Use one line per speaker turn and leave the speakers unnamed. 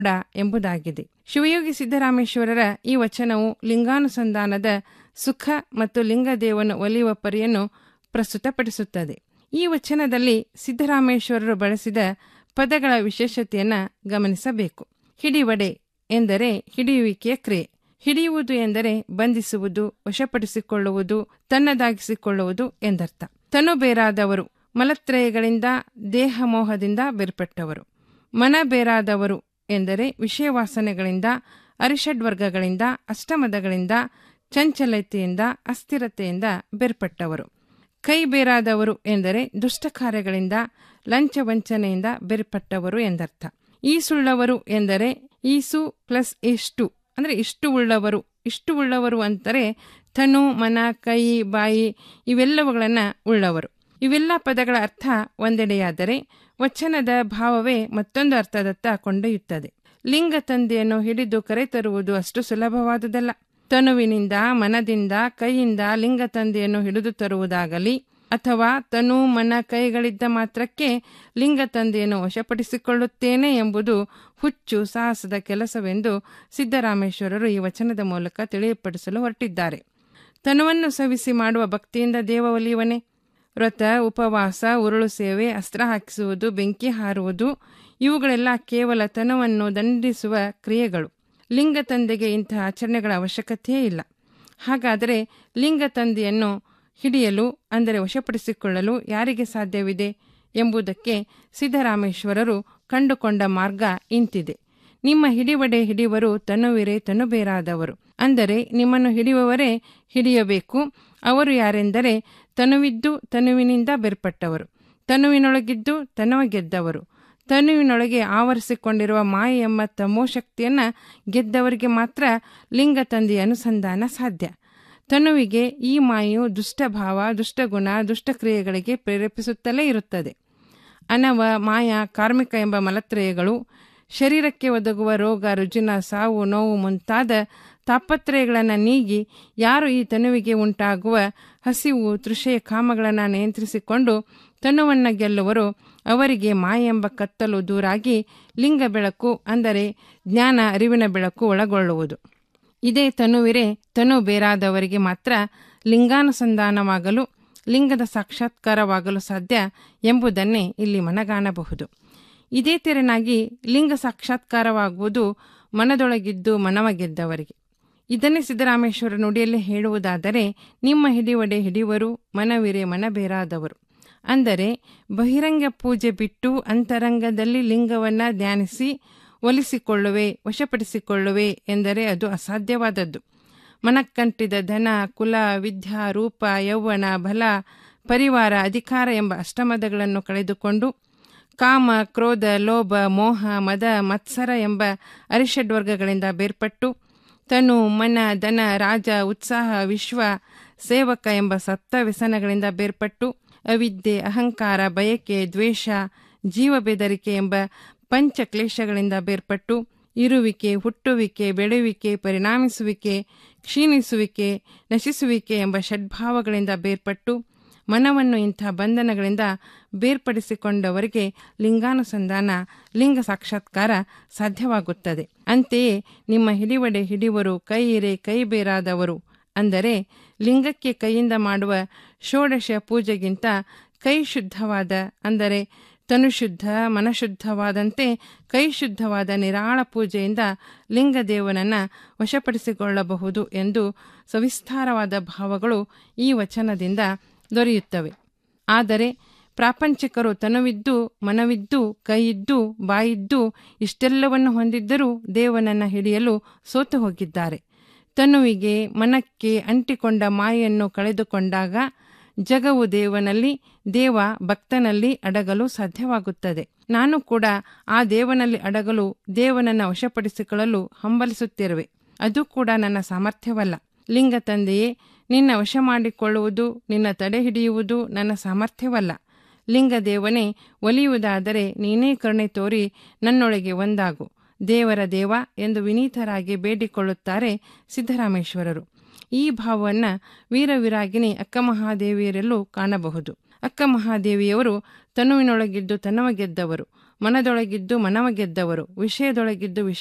ಎಂಬುದಾಗಿದೆ ಶಿವಯೋಗಿ ಸಿದ್ದರಾಮೇಶ್ವರರ ಈ ವಚನವು ಲಿಂಗಾನುಸಂಧಾನದ ಸುಖ ಮತ್ತು ಲಿಂಗದೇವನ ಒಲಿಯುವ ಪರಿಯನ್ನು ಪ್ರಸ್ತುತಪಡಿಸುತ್ತದೆ ಈ ವಚನದಲ್ಲಿ ಸಿದ್ದರಾಮೇಶ್ವರರು ಬಳಸಿದ ಪದಗಳ ವಿಶೇಷತೆಯನ್ನ ಗಮನಿಸಬೇಕು ಹಿಡಿವಡೆ ಎಂದರೆ ಹಿಡಿಯುವಿಕೆಯ ಕ್ರಿಯೆ ಹಿಡಿಯುವುದು ಎಂದರೆ ಬಂಧಿಸುವುದು ವಶಪಡಿಸಿಕೊಳ್ಳುವುದು ತನ್ನದಾಗಿಸಿಕೊಳ್ಳುವುದು ಎಂದರ್ಥ ತನು ಬೇರಾದವರು ಮಲತ್ರಯಗಳಿಂದ ದೇಹ ಮೋಹದಿಂದ ಬೇರ್ಪಟ್ಟವರು ಮನ ಬೇರಾದವರು ಎಂದರೆ ವಿಷಯ ವಾಸನೆಗಳಿಂದ ಅರಿಷಡ್ವರ್ಗಗಳಿಂದ ಅಷ್ಟಮದಗಳಿಂದ ಚಂಚಲತೆಯಿಂದ ಅಸ್ಥಿರತೆಯಿಂದ ಬೇರ್ಪಟ್ಟವರು ಕೈ ಬೇರಾದವರು ಎಂದರೆ ದುಷ್ಟ ಕಾರ್ಯಗಳಿಂದ ಲಂಚ ವಂಚನೆಯಿಂದ ಬೇರ್ಪಟ್ಟವರು ಎಂದರ್ಥ ಈ ಸುಳ್ಳವರು ಎಂದರೆ ಈಸು ಪ್ಲಸ್ ಇಷ್ಟು ಅಂದ್ರೆ ಇಷ್ಟು ಉಳ್ಳವರು ಇಷ್ಟು ಉಳ್ಳವರು ಅಂತಾರೆ ತನು ಮನ ಕೈ ಬಾಯಿ ಇವೆಲ್ಲವುಗಳನ್ನ ಉಳ್ಳವರು ಇವೆಲ್ಲ ಪದಗಳ ಅರ್ಥ ಒಂದೆಡೆಯಾದರೆ ವಚನದ ಭಾವವೇ ಮತ್ತೊಂದು ಅರ್ಥದತ್ತ ಕೊಂಡೊಯ್ಯುತ್ತದೆ ಲಿಂಗ ತಂದೆಯನ್ನು ಹಿಡಿದು ಕರೆತರುವುದು ಅಷ್ಟು ಸುಲಭವಾದುದಲ್ಲ ತನುವಿನಿಂದ ಮನದಿಂದ ಕೈಯಿಂದ ಲಿಂಗ ತಂದೆಯನ್ನು ಹಿಡಿದು ತರುವುದಾಗಲಿ ಅಥವಾ ತನು ಮನ ಕೈಗಳಿದ್ದ ಮಾತ್ರಕ್ಕೆ ಲಿಂಗ ತಂದೆಯನ್ನು ವಶಪಡಿಸಿಕೊಳ್ಳುತ್ತೇನೆ ಎಂಬುದು ಹುಚ್ಚು ಸಾಹಸದ ಕೆಲಸವೆಂದು ಸಿದ್ದರಾಮೇಶ್ವರರು ಈ ವಚನದ ಮೂಲಕ ತಿಳಿಯಪಡಿಸಲು ಹೊರಟಿದ್ದಾರೆ ತನುವನ್ನು ಸವಿಸಿ ಮಾಡುವ ಭಕ್ತಿಯಿಂದ ದೇವ ಒಲಿಯುವನೆ ವ್ರತ ಉಪವಾಸ ಉರುಳು ಸೇವೆ ಅಸ್ತ್ರ ಹಾಕಿಸುವುದು ಬೆಂಕಿ ಹಾರುವುದು ಇವುಗಳೆಲ್ಲ ಕೇವಲ ತನುವನ್ನು ದಂಡಿಸುವ ಕ್ರಿಯೆಗಳು ಲಿಂಗ ತಂದೆಗೆ ಇಂತಹ ಆಚರಣೆಗಳ ಅವಶ್ಯಕತೆಯೇ ಇಲ್ಲ ಹಾಗಾದರೆ ಲಿಂಗ ತಂದೆಯನ್ನು ಹಿಡಿಯಲು ಅಂದರೆ ವಶಪಡಿಸಿಕೊಳ್ಳಲು ಯಾರಿಗೆ ಸಾಧ್ಯವಿದೆ ಎಂಬುದಕ್ಕೆ ಸಿದ್ದರಾಮೇಶ್ವರರು ಕಂಡುಕೊಂಡ ಮಾರ್ಗ ಇಂತಿದೆ ನಿಮ್ಮ ಹಿಡಿವಡೆ ಹಿಡಿಯುವರು ತನುವಿರೇ ತನು ಬೇರಾದವರು ಅಂದರೆ ನಿಮ್ಮನ್ನು ಹಿಡಿಯುವವರೇ ಹಿಡಿಯಬೇಕು ಅವರು ಯಾರೆಂದರೆ ತನುವಿದ್ದು ತನುವಿನಿಂದ ಬೇರ್ಪಟ್ಟವರು ತನುವಿನೊಳಗಿದ್ದು ತನುವ ಗೆದ್ದವರು ತನುವಿನೊಳಗೆ ಆವರಿಸಿಕೊಂಡಿರುವ ಮಾಯೆ ಎಂಬ ತಮೋಶಕ್ತಿಯನ್ನ ಗೆದ್ದವರಿಗೆ ಮಾತ್ರ ಲಿಂಗ ತಂದೆಯ ಅನುಸಂಧಾನ ಸಾಧ್ಯ ತನುವಿಗೆ ಈ ಮಾಯೆಯು ದುಷ್ಟಭಾವ ದುಷ್ಟಗುಣ ದುಷ್ಟಕ್ರಿಯೆಗಳಿಗೆ ಪ್ರೇರೇಪಿಸುತ್ತಲೇ ಇರುತ್ತದೆ ಅನವ ಮಾಯ ಕಾರ್ಮಿಕ ಎಂಬ ಮಲತ್ರಯಗಳು ಶರೀರಕ್ಕೆ ಒದಗುವ ರೋಗ ರುಜಿನ ಸಾವು ನೋವು ಮುಂತಾದ ತಾಪತ್ರಯಗಳನ್ನು ನೀಗಿ ಯಾರು ಈ ತನುವಿಗೆ ಉಂಟಾಗುವ ಹಸಿವು ತೃಷೆಯ ಕಾಮಗಳನ್ನು ನಿಯಂತ್ರಿಸಿಕೊಂಡು ತನುವನ್ನು ಗೆಲ್ಲುವರೋ ಅವರಿಗೆ ಮಾಯ ಎಂಬ ಕತ್ತಲು ದೂರಾಗಿ ಲಿಂಗ ಬೆಳಕು ಅಂದರೆ ಜ್ಞಾನ ಅರಿವಿನ ಬೆಳಕು ಒಳಗೊಳ್ಳುವುದು ಇದೇ ತನುವಿರೆ ತನು ಬೇರಾದವರಿಗೆ ಮಾತ್ರ ಲಿಂಗಾನುಸಂಧಾನವಾಗಲು ಲಿಂಗದ ಸಾಕ್ಷಾತ್ಕಾರವಾಗಲು ಸಾಧ್ಯ ಎಂಬುದನ್ನೇ ಇಲ್ಲಿ ಮನಗಾಣಬಹುದು ಇದೇ ತೆರನಾಗಿ ಲಿಂಗ ಸಾಕ್ಷಾತ್ಕಾರವಾಗುವುದು ಮನದೊಳಗಿದ್ದು ಮನವ ಗೆದ್ದವರಿಗೆ ಇದನ್ನೇ ಸಿದ್ದರಾಮೇಶ್ವರ ನುಡಿಯಲ್ಲಿ ಹೇಳುವುದಾದರೆ ನಿಮ್ಮ ಹಿಡಿವಡೆ ಹಿಡಿಯುವರು ಮನವಿರೆ ಮನ ಬೇರಾದವರು ಅಂದರೆ ಬಹಿರಂಗ ಪೂಜೆ ಬಿಟ್ಟು ಅಂತರಂಗದಲ್ಲಿ ಲಿಂಗವನ್ನ ಧ್ಯಾನಿಸಿ ಒಲಿಸಿಕೊಳ್ಳುವೆ ವಶಪಡಿಸಿಕೊಳ್ಳುವೆ ಎಂದರೆ ಅದು ಅಸಾಧ್ಯವಾದದ್ದು ಮನಕ್ಕಂಟಿದ ಧನ ಕುಲ ವಿದ್ಯಾ ರೂಪ ಯೌವನ ಬಲ ಪರಿವಾರ ಅಧಿಕಾರ ಎಂಬ ಅಷ್ಟಮದಗಳನ್ನು ಕಳೆದುಕೊಂಡು ಕಾಮ ಕ್ರೋಧ ಲೋಭ ಮೋಹ ಮದ ಮತ್ಸರ ಎಂಬ ಅರಿಷಡ್ವರ್ಗಗಳಿಂದ ಬೇರ್ಪಟ್ಟು ತನು ಮನ ದನ ರಾಜ ಉತ್ಸಾಹ ವಿಶ್ವ ಸೇವಕ ಎಂಬ ಸಪ್ತ ವ್ಯಸನಗಳಿಂದ ಬೇರ್ಪಟ್ಟು ಅವಿದ್ಯೆ ಅಹಂಕಾರ ಬಯಕೆ ದ್ವೇಷ ಜೀವ ಬೆದರಿಕೆ ಎಂಬ ಪಂಚ ಕ್ಲೇಶಗಳಿಂದ ಬೇರ್ಪಟ್ಟು ಇರುವಿಕೆ ಹುಟ್ಟುವಿಕೆ ಬೆಳೆಯುವಿಕೆ ಪರಿಣಾಮಿಸುವಿಕೆ ಕ್ಷೀಣಿಸುವಿಕೆ ನಶಿಸುವಿಕೆ ಎಂಬ ಷಡ್ಭಾವಗಳಿಂದ ಬೇರ್ಪಟ್ಟು ಮನವನ್ನು ಇಂಥ ಬಂಧನಗಳಿಂದ ಬೇರ್ಪಡಿಸಿಕೊಂಡವರಿಗೆ ಲಿಂಗಾನುಸಂಧಾನ ಲಿಂಗ ಸಾಕ್ಷಾತ್ಕಾರ ಸಾಧ್ಯವಾಗುತ್ತದೆ ಅಂತೆಯೇ ನಿಮ್ಮ ಹಿಡಿವಡೆ ಹಿಡಿವರು ಕೈ ಇರೆ ಕೈ ಬೇರಾದವರು ಅಂದರೆ ಲಿಂಗಕ್ಕೆ ಕೈಯಿಂದ ಮಾಡುವ ಷೋಡಶ ಪೂಜೆಗಿಂತ ಕೈ ಶುದ್ಧವಾದ ಅಂದರೆ ತನುಶುದ್ಧ ಮನಶುದ್ಧವಾದಂತೆ ಕೈ ಶುದ್ಧವಾದ ನಿರಾಳ ಪೂಜೆಯಿಂದ ಲಿಂಗದೇವನನ್ನ ವಶಪಡಿಸಿಕೊಳ್ಳಬಹುದು ಎಂದು ಸವಿಸ್ತಾರವಾದ ಭಾವಗಳು ಈ ವಚನದಿಂದ ದೊರೆಯುತ್ತವೆ ಆದರೆ ಪ್ರಾಪಂಚಿಕರು ತನುವಿದ್ದು ಮನವಿದ್ದು ಕೈಯಿದ್ದು ಬಾಯಿದ್ದು ಇಷ್ಟೆಲ್ಲವನ್ನು ಹೊಂದಿದ್ದರೂ ದೇವನನ್ನ ಹಿಡಿಯಲು ಸೋತು ಹೋಗಿದ್ದಾರೆ ತನುವಿಗೆ ಮನಕ್ಕೆ ಅಂಟಿಕೊಂಡ ಮಾಯೆಯನ್ನು ಕಳೆದುಕೊಂಡಾಗ ಜಗವು ದೇವನಲ್ಲಿ ದೇವ ಭಕ್ತನಲ್ಲಿ ಅಡಗಲು ಸಾಧ್ಯವಾಗುತ್ತದೆ ನಾನು ಕೂಡ ಆ ದೇವನಲ್ಲಿ ಅಡಗಲು ದೇವನನ್ನ ವಶಪಡಿಸಿಕೊಳ್ಳಲು ಹಂಬಲಿಸುತ್ತಿರುವೆ ಅದು ಕೂಡ ನನ್ನ ಸಾಮರ್ಥ್ಯವಲ್ಲ ಲಿಂಗ ತಂದೆಯೇ ನಿನ್ನ ವಶ ಮಾಡಿಕೊಳ್ಳುವುದು ನಿನ್ನ ತಡೆ ಹಿಡಿಯುವುದು ನನ್ನ ಸಾಮರ್ಥ್ಯವಲ್ಲ ಲಿಂಗ ದೇವನೇ ಒಲಿಯುವುದಾದರೆ ನೀನೇ ಕರುಣೆ ತೋರಿ ನನ್ನೊಳಗೆ ಒಂದಾಗು ದೇವರ ದೇವ ಎಂದು ವಿನೀತರಾಗಿ ಬೇಡಿಕೊಳ್ಳುತ್ತಾರೆ ಸಿದ್ದರಾಮೇಶ್ವರರು ಈ ಭಾವವನ್ನ ವೀರವಿರಾಗಿನಿ ಅಕ್ಕ ಮಹಾದೇವಿಯರಲ್ಲೂ ಕಾಣಬಹುದು ಅಕ್ಕ ಮಹಾದೇವಿಯವರು ತನುವಿನೊಳಗಿದ್ದು ತನವ ಗೆದ್ದವರು ಮನದೊಳಗಿದ್ದು ಮನವ ಗೆದ್ದವರು ವಿಷಯದೊಳಗಿದ್ದು ವಿಷಯ